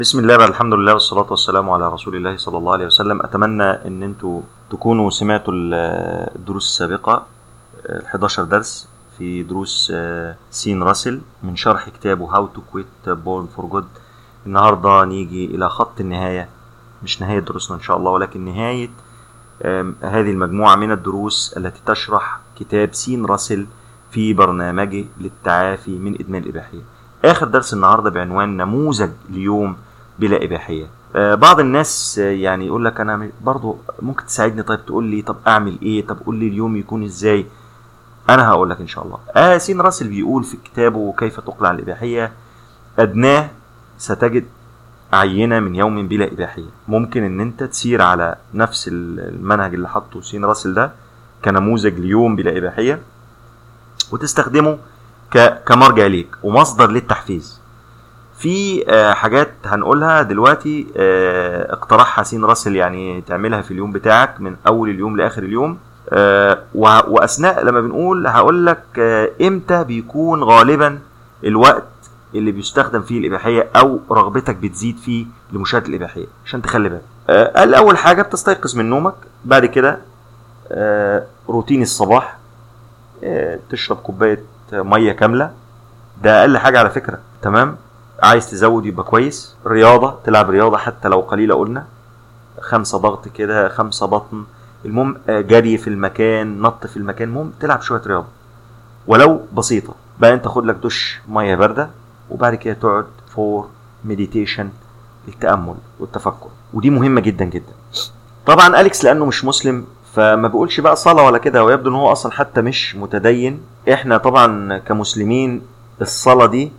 بسم الله بقى الحمد لله والصلاة والسلام على رسول الله صلى الله عليه وسلم أتمنى أن أنتوا تكونوا سمعتوا ال- الدروس السابقة ال 11 درس في دروس آه، سين راسل من شرح كتابه How to Quit Born for Good النهاردة نيجي إلى خط النهاية مش نهاية دروسنا إن شاء الله ولكن نهاية آم، هذه المجموعة من الدروس التي تشرح كتاب سين راسل في برنامجه للتعافي من إدمان الإباحية آخر درس النهاردة بعنوان نموذج ليوم بلا إباحية آه، بعض الناس آه، يعني يقول لك أنا م- برضو ممكن تساعدني طيب تقول لي طب أعمل إيه طب قول لي اليوم يكون إزاي أنا هقول لك إن شاء الله آه سين راسل بيقول في كتابه كيف تقلع الإباحية أدناه ستجد عينة من يوم بلا إباحية ممكن إن أنت تسير على نفس ال- المنهج اللي حطه سين راسل ده كنموذج ليوم بلا إباحية وتستخدمه ك- كمرجع ليك ومصدر للتحفيز في آه، حاجات هنقولها دلوقتي آه، اقترحها سين راسل يعني تعملها في اليوم بتاعك من اول اليوم لاخر اليوم آه، وه- واثناء لما بنقول هقول لك آه، امتى بيكون غالبا الوقت اللي بيستخدم فيه الاباحيه او رغبتك بتزيد فيه لمشاهده الاباحيه عشان تخلي بالك آه، قال اول حاجه بتستيقظ من نومك بعد كده آه، روتين الصباح آه، تشرب كوبايه ميه كامله ده اقل حاجه على فكره تمام عايز تزود يبقى كويس رياضه تلعب رياضه حتى لو قليله قلنا خمسه ضغط كده خمسه بطن المهم آه، جري في المكان نط في المكان المهم تلعب شويه رياضه ولو بسيطه بقى انت خد لك دش ميه بارده وبعد كده تقعد فور مديتيشن التامل والتفكر ودي مهمه جدا جدا طبعا اليكس لانه مش مسلم فما بيقولش بقى صلاه ولا كده ويبدو ان هو اصلا حتى مش متدين احنا طبعا كمسلمين الصلاه دي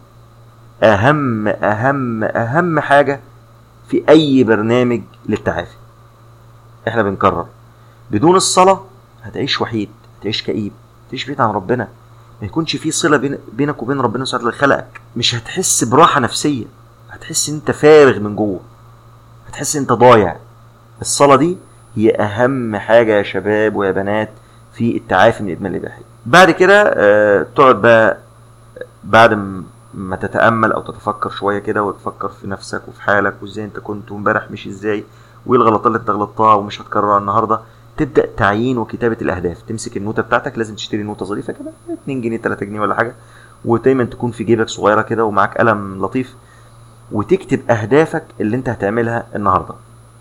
اهم اهم اهم حاجه في اي برنامج للتعافي احنا بنكرر بدون الصلاه هتعيش وحيد هتعيش كئيب هتعيش بعيد عن ربنا ما يكونش في صله بين بينك وبين ربنا سبحانه وتعالى اللي خلقك مش هتحس براحه نفسيه هتحس ان انت فارغ من جوه هتحس ان انت ضايع الصلاه دي هي اهم حاجه يا شباب ويا بنات في التعافي من ادمان الاباحيه بعد كده آه تقعد بقى بعد م- ما تتامل او تتفكر شويه كده وتفكر في نفسك وفي حالك وازاي انت كنت وامبارح مش ازاي وايه الغلطات اللي انت غلطتها ومش هتكررها النهارده تبدا تعيين وكتابه الاهداف تمسك النوته بتاعتك لازم تشتري نوته ظريفه كده 2 جنيه 3 جنيه ولا حاجه ودايما تكون في جيبك صغيره كده ومعاك قلم لطيف وتكتب اهدافك اللي انت هتعملها النهارده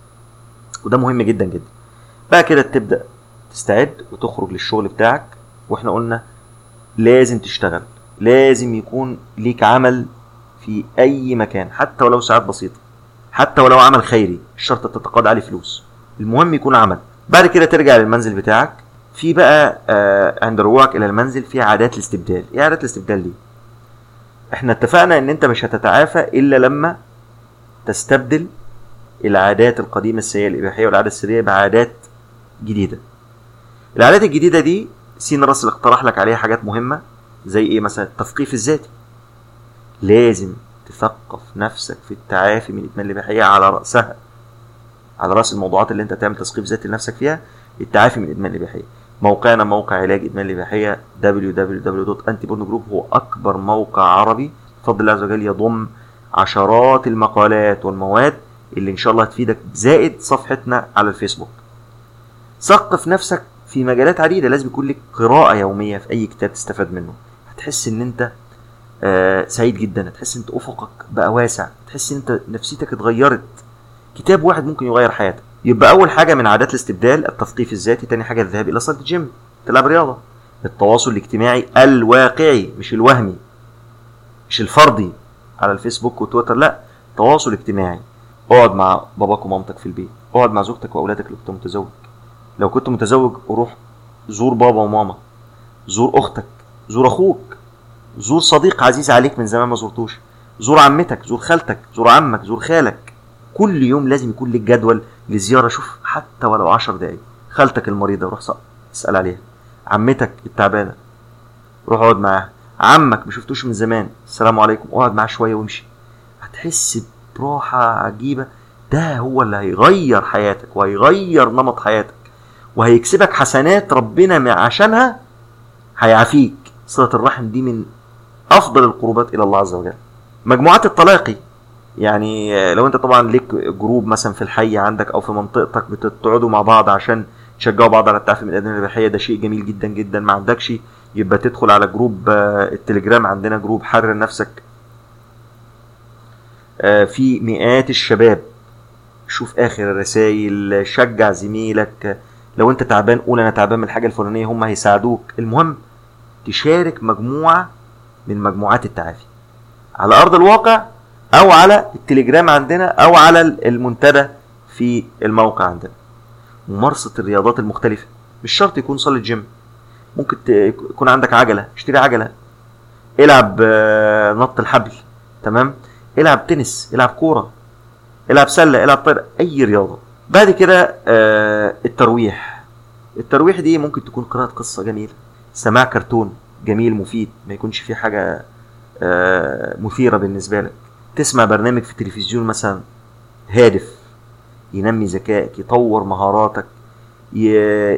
وده مهم جدا جدا بقى كده تبدا تستعد وتخرج للشغل بتاعك واحنا قلنا لازم تشتغل لازم يكون ليك عمل في اي مكان حتى ولو ساعات بسيطه حتى ولو عمل خيري مش شرط تتقاضى عليه فلوس المهم يكون عمل بعد كده ترجع للمنزل بتاعك في بقى آه عند رجوعك الى المنزل في عادات الاستبدال ايه عادات الاستبدال دي احنا اتفقنا ان انت مش هتتعافى الا لما تستبدل العادات القديمه السيئه الاباحيه والعاده السريه بعادات جديده العادات الجديده دي سين راسل اقترح لك عليها حاجات مهمه زي ايه مثلا التثقيف الذاتي لازم تثقف نفسك في التعافي من ادمان الاباحيه على راسها على راس الموضوعات اللي انت تعمل تثقيف ذاتي لنفسك فيها التعافي من ادمان الاباحيه موقعنا موقع علاج ادمان الاباحيه www.antipornogroup هو اكبر موقع عربي بفضل الله عز وجل يضم عشرات المقالات والمواد اللي ان شاء الله هتفيدك زائد صفحتنا على الفيسبوك ثقف نفسك في مجالات عديده لازم يكون لك قراءه يوميه في اي كتاب تستفاد منه هتحس ان انت آه سعيد جدا هتحس ان انت افقك بقى واسع هتحس ان انت نفسيتك اتغيرت كتاب واحد ممكن يغير حياتك يبقى اول حاجه من عادات الاستبدال التثقيف الذاتي تاني حاجه الذهاب الى صاله الجيم تلعب رياضه التواصل الاجتماعي الواقعي مش الوهمي مش الفردي على الفيسبوك وتويتر لا تواصل اجتماعي اقعد مع باباك ومامتك في البيت اقعد مع زوجتك واولادك لو كنت متزوج لو كنت متزوج روح زور بابا وماما زور اختك زور اخوك زور صديق عزيز عليك من زمان ما زرتوش زور عمتك زور خالتك زور عمك زور خالك كل يوم لازم يكون لك جدول لزياره شوف حتى ولو عشر دقايق خالتك المريضه روح سأ- اسال عليها عمتك التعبانه روح اقعد معاها عمك ما شفتوش من زمان السلام عليكم اقعد معاه شويه وامشي هتحس براحه عجيبه ده هو اللي هيغير حياتك وهيغير نمط حياتك وهيكسبك حسنات ربنا مع- عشانها هيعافيك صلة الرحم دي من أفضل القربات إلى الله عز وجل مجموعات التلاقي يعني آه، لو انت طبعا ليك جروب مثلا في الحي عندك او في منطقتك بتقعدوا مع بعض عشان تشجعوا بعض على التعافي من الادمان الاباحيه ده شيء جميل جدا جدا ما عندكش يبقى تدخل على جروب آه، التليجرام عندنا جروب حرر نفسك آه، في مئات الشباب شوف اخر الرسائل شجع زميلك لو انت تعبان قول انا تعبان من الحاجه الفلانيه هم هيساعدوك المهم تشارك مجموعه من مجموعات التعافي على ارض الواقع او على التليجرام عندنا او على المنتدى في الموقع عندنا ممارسه الرياضات المختلفه مش شرط يكون صاله جيم ممكن ت- يكون عندك عجله اشتري عجله العب آه، نط الحبل تمام العب تنس العب كوره العب سله العب طير اي رياضه بعد كده آه، الترويح الترويح دي ممكن تكون قراءه قصه جميله سماع كرتون جميل مفيد ما يكونش فيه حاجه آه، مثيره بالنسبه لك تسمع برنامج في التلفزيون مثلا هادف ينمي ذكائك يطور مهاراتك ي-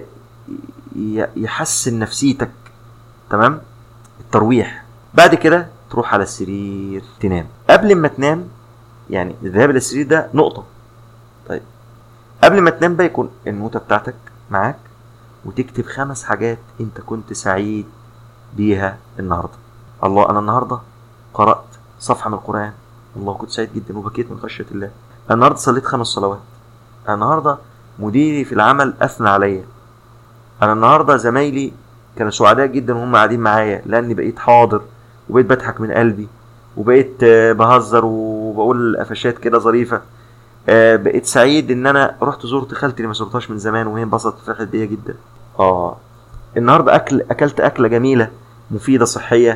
ي- يحسن نفسيتك تمام الترويح بعد كده تروح على السرير تنام قبل ما تنام يعني الذهاب الى السرير ده نقطه طيب قبل ما تنام بقى يكون النوتة بتاعتك معاك وتكتب خمس حاجات انت كنت سعيد بيها النهارده الله انا النهارده قرات صفحه من القران الله كنت سعيد جدا وبكيت من خشيه الله أنا النهارده صليت خمس صلوات أنا النهارده مديري في العمل اثنى عليا انا النهارده زمايلي كانوا سعداء جدا وهم قاعدين معايا لاني بقيت حاضر وبقيت بضحك من قلبي وبقيت آه، بهزر وبقول قفشات كده ظريفه آه، بقيت سعيد ان انا رحت زرت خالتي اللي ما زرتهاش من زمان وهي انبسطت فرحت بيا جدا اه النهارده اكل اكلت اكله جميله مفيده صحيه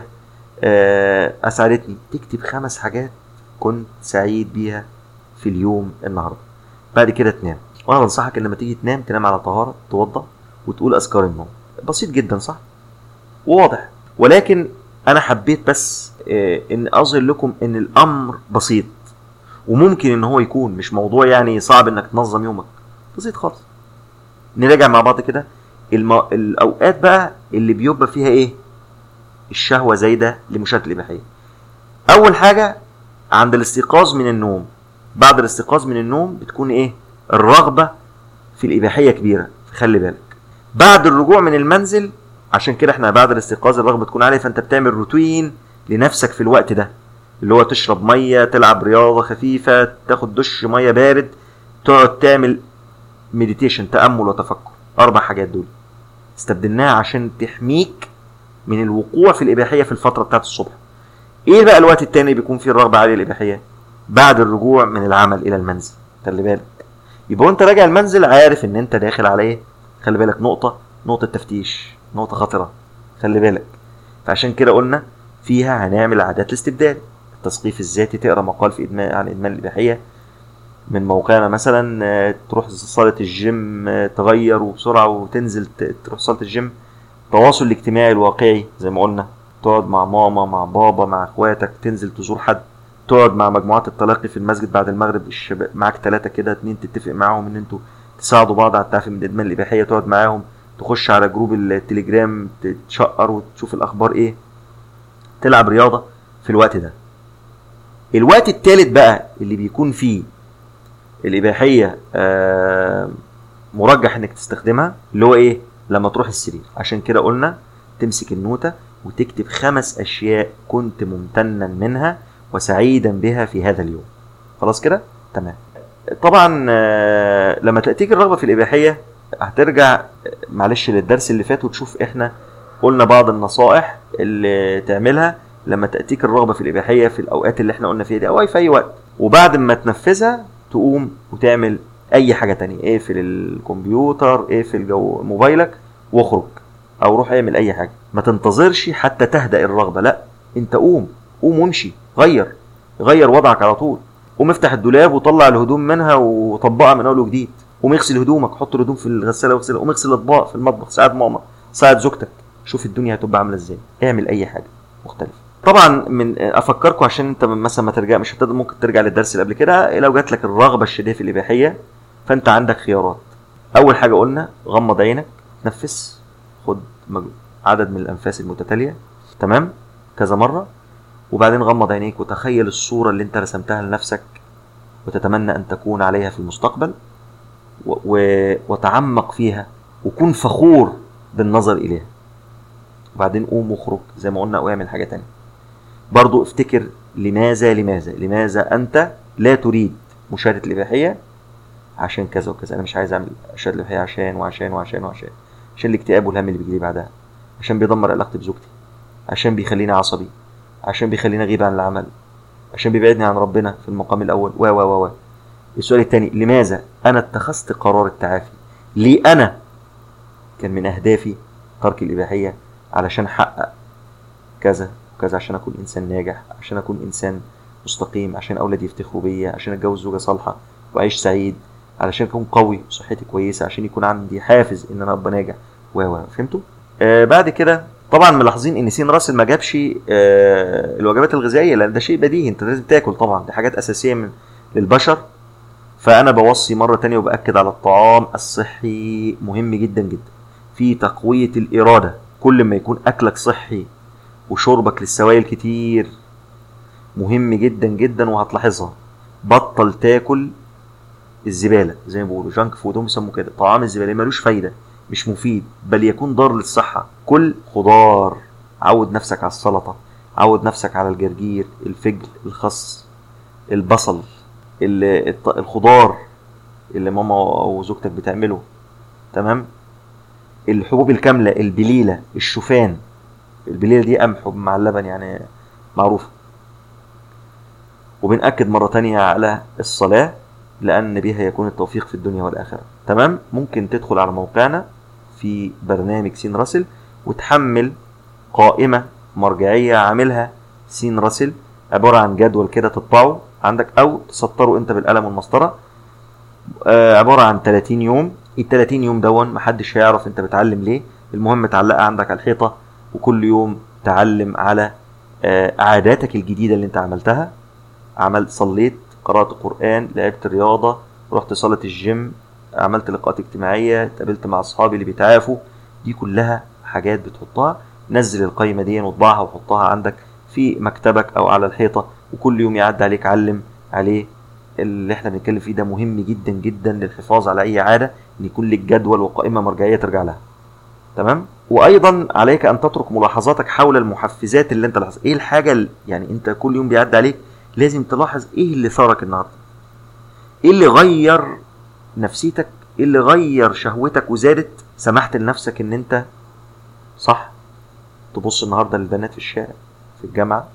آه، اسعدتني تكتب خمس حاجات كنت سعيد بيها في اليوم النهارده بعد كده تنام وانا بنصحك ان لما تيجي تنام تنام على طهاره توضى وتقول اذكار النوم بسيط جدا صح وواضح ولكن انا حبيت بس آه، ان اظهر لكم ان الامر بسيط وممكن ان هو يكون مش موضوع يعني صعب انك تنظم يومك بسيط خالص نراجع مع بعض كده الم... الاوقات بقى اللي بيبقى فيها ايه الشهوه زايده لمشاهده الاباحيه اول حاجه عند الاستيقاظ من النوم بعد الاستيقاظ من النوم بتكون ايه الرغبه في الاباحيه كبيره خلي بالك بعد الرجوع من المنزل عشان كده احنا بعد الاستيقاظ الرغبه تكون عاليه فانت بتعمل روتين لنفسك في الوقت ده اللي هو تشرب ميه تلعب رياضه خفيفه تاخد دش ميه بارد تقعد تعمل مديتيشن تامل وتفكر اربع حاجات دول استبدلناها عشان تحميك من الوقوع في الاباحيه في الفتره بتاعت الصبح ايه بقى الوقت التاني اللي بيكون فيه الرغبه عاليه الاباحيه بعد الرجوع من العمل الى المنزل خلي بالك يبقى وانت راجع المنزل عارف ان انت داخل على ايه خلي بالك نقطه نقطه تفتيش نقطه خطره خلي بالك فعشان كده قلنا فيها هنعمل عادات الاستبدال التثقيف الذاتي تقرا مقال في ادمان عن ادمان الاباحيه من موقعنا مثلا آه، تروح صاله الجيم آه، تغير وبسرعه وتنزل ت- تروح صاله الجيم التواصل الاجتماعي الواقعي زي ما قلنا تقعد مع ماما مع بابا مع اخواتك تنزل تزور حد تقعد مع مجموعات التلقي في المسجد بعد المغرب الشباب معاك ثلاثة كده اتنين تتفق معاهم ان انتوا تساعدوا بعض على التعافي من الادمان الاباحيه تقعد معاهم تخش على جروب التليجرام تتشقر وتشوف الاخبار ايه تلعب رياضه في الوقت ده الوقت الثالث بقى اللي بيكون فيه الاباحيه آه، مرجح انك تستخدمها اللي هو ايه لما تروح السرير عشان كده قلنا تمسك النوتة وتكتب خمس اشياء كنت ممتنا منها وسعيدا بها في هذا اليوم خلاص كده تمام طبعا آه، لما تأتيك الرغبة في الإباحية هترجع آه، معلش للدرس اللي فات وتشوف احنا قلنا بعض النصائح اللي تعملها لما تأتيك الرغبة في الإباحية في الأوقات اللي احنا قلنا فيها دي أو أي في أي وقت وبعد ما تنفذها تقوم وتعمل أي حاجة تانية اقفل الكمبيوتر اقفل جو موبايلك واخرج أو روح اعمل أي حاجة ما تنتظرش حتى تهدأ الرغبة لا أنت قوم قوم وامشي غير غير وضعك على طول قوم افتح الدولاب وطلع الهدوم منها وطبقها من اول وجديد قوم اغسل هدومك حط الهدوم في الغساله واغسلها قوم اغسل الاطباق في المطبخ ساعد ماما ساعد زوجتك شوف الدنيا هتبقى عامله ازاي اعمل اي حاجه مختلفه طبعا من افكركم عشان انت مثلا ما ترجع مش هتقدر ممكن ترجع للدرس اللي قبل كده لو جات لك الرغبه الشديده في الاباحيه فانت عندك خيارات اول حاجه قلنا غمض عينك تنفس خد مج- عدد من الانفاس المتتاليه تمام كذا مره وبعدين غمض عينيك وتخيل الصورة اللي انت رسمتها لنفسك وتتمنى ان تكون عليها في المستقبل و... و... وتعمق فيها وكن فخور بالنظر اليها وبعدين قوم واخرج زي ما قلنا واعمل حاجة تانية برضو افتكر لماذا لماذا لماذا انت لا تريد مشاهدة الإباحية عشان كذا وكذا انا مش عايز اعمل مشاهدة الإباحية عشان وعشان وعشان وعشان عشان الاكتئاب والهم اللي بيجيلي بعدها عشان بيدمر علاقتي بزوجتي عشان بيخليني عصبي عشان بيخليني اغيب عن العمل عشان بيبعدني عن ربنا في المقام الاول و و و و السؤال الثاني لماذا انا اتخذت قرار التعافي ليه انا كان من اهدافي ترك الاباحيه علشان احقق كذا وكذا عشان اكون انسان ناجح عشان اكون انسان مستقيم عشان اولادي يفتخروا بيا عشان اتجوز زوجه صالحه واعيش سعيد علشان اكون قوي وصحتي كويسه عشان يكون عندي حافز ان انا ابقى ناجح و و فهمتوا آه بعد كده طبعا ملاحظين ان سين راسل ما جابش آه الوجبات الغذائيه لان ده شيء بديهي انت لازم تاكل طبعا دي حاجات اساسيه من للبشر فانا بوصي مره تانية وباكد على الطعام الصحي مهم جدا جدا في تقويه الاراده كل ما يكون اكلك صحي وشربك للسوائل كتير مهم جدا جدا وهتلاحظها بطل تاكل الزباله زي ما بيقولوا جانك فود هم بيسموه كده طعام الزباله ملوش فايده مش مفيد بل يكون ضار للصحه كل خضار عود نفسك على السلطه عود نفسك على الجرجير الفجل الخس البصل ال- الط- الخضار اللي ماما او زوجتك بتعمله تمام الحبوب الكامله البليله الشوفان البليله دي قمح مع اللبن يعني معروفه وبنأكد مرة تانية على الصلاة لأن بها يكون التوفيق في الدنيا والآخرة تمام ممكن تدخل على موقعنا في برنامج سين راسل وتحمل قائمة مرجعية عاملها سين راسل عبارة عن جدول كده تطبعه عندك أو تسطره أنت بالقلم والمسطرة آه، عبارة عن 30 يوم ال 30 يوم دون محدش هيعرف أنت بتعلم ليه المهم تعلقها عندك على الحيطة وكل يوم تعلم على آه، عاداتك الجديدة اللي أنت عملتها عملت صليت قرأت قرآن لعبت رياضة رحت صالة الجيم عملت لقاءات اجتماعية اتقابلت مع أصحابي اللي بيتعافوا دي كلها حاجات بتحطها نزل القائمة دي واطبعها وحطها عندك في مكتبك أو على الحيطة وكل يوم يعدي عليك علم عليه اللي احنا بنتكلم فيه ده مهم جدا جدا للحفاظ على أي عادة إن يكون لك جدول وقائمة مرجعية ترجع لها تمام وايضا عليك ان تترك ملاحظاتك حول المحفزات اللي انت لاحظها ايه الحاجه اللي يعني انت كل يوم بيعدي عليك لازم تلاحظ ايه اللي ثارك النهارده ايه اللي غير نفسيتك ايه اللي غير شهوتك وزادت سمحت لنفسك ان انت صح تبص النهارده للبنات في الشارع في الجامعه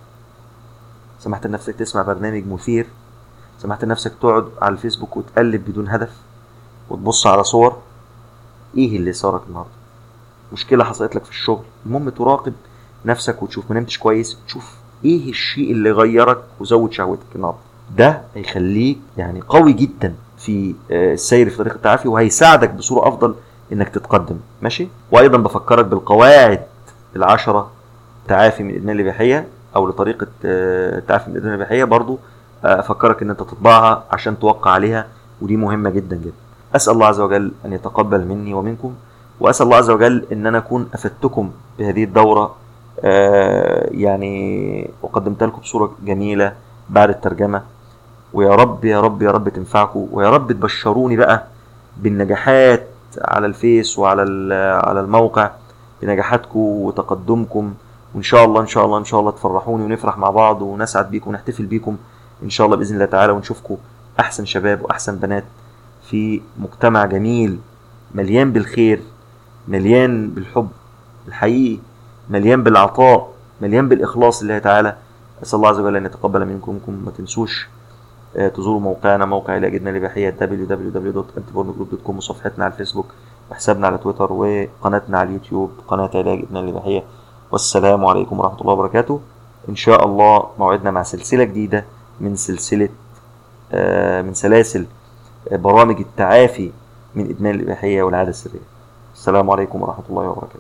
سمحت لنفسك تسمع برنامج مثير سمحت لنفسك تقعد على الفيسبوك وتقلب بدون هدف وتبص على صور ايه اللي صارك النهارده مشكله حصلت لك في الشغل المهم تراقب نفسك وتشوف ما نمتش كويس تشوف ايه الشيء اللي غيرك وزود شهوتك النهارده ده هيخليك يعني قوي جدا في آه، السير في طريق التعافي وهيساعدك بصوره افضل انك تتقدم ماشي وايضا بفكرك بالقواعد العشره تعافي من ادمان الاباحيه او لطريقه آه، التعافي من ادمان الاباحيه برضو آه، افكرك ان انت تطبعها عشان توقع عليها ودي مهمه جدا جدا اسال الله عز وجل ان يتقبل مني ومنكم واسال الله عز وجل ان انا اكون افدتكم بهذه الدوره آه، يعني وقدمت لكم بصوره جميله بعد الترجمه ويا رب يا رب يا رب تنفعكم ويا رب تبشروني بقى بالنجاحات على الفيس وعلى ال- على الموقع بنجاحاتكم وتقدمكم وان شاء الله ان شاء الله ان شاء الله تفرحوني ونفرح مع بعض ونسعد بيكم ونحتفل بيكم ان شاء الله باذن الله تعالى ونشوفكم احسن شباب واحسن بنات في مجتمع جميل مليان بالخير مليان بالحب الحقيقي مليان بالعطاء مليان بالاخلاص لله تعالى اسال الله عز وجل ان يتقبل منكم منكم ما تنسوش آه، تزوروا موقعنا موقع علاج ادمان الاباحيه www.antiburnogroup.com وصفحتنا على الفيسبوك وحسابنا على تويتر وقناتنا على اليوتيوب قناه علاج ادمان الاباحيه والسلام عليكم ورحمه الله وبركاته ان شاء الله موعدنا مع سلسله جديده من سلسله آه، من سلاسل آه، برامج التعافي من ادمان الاباحيه والعاده السريه السلام عليكم ورحمه الله وبركاته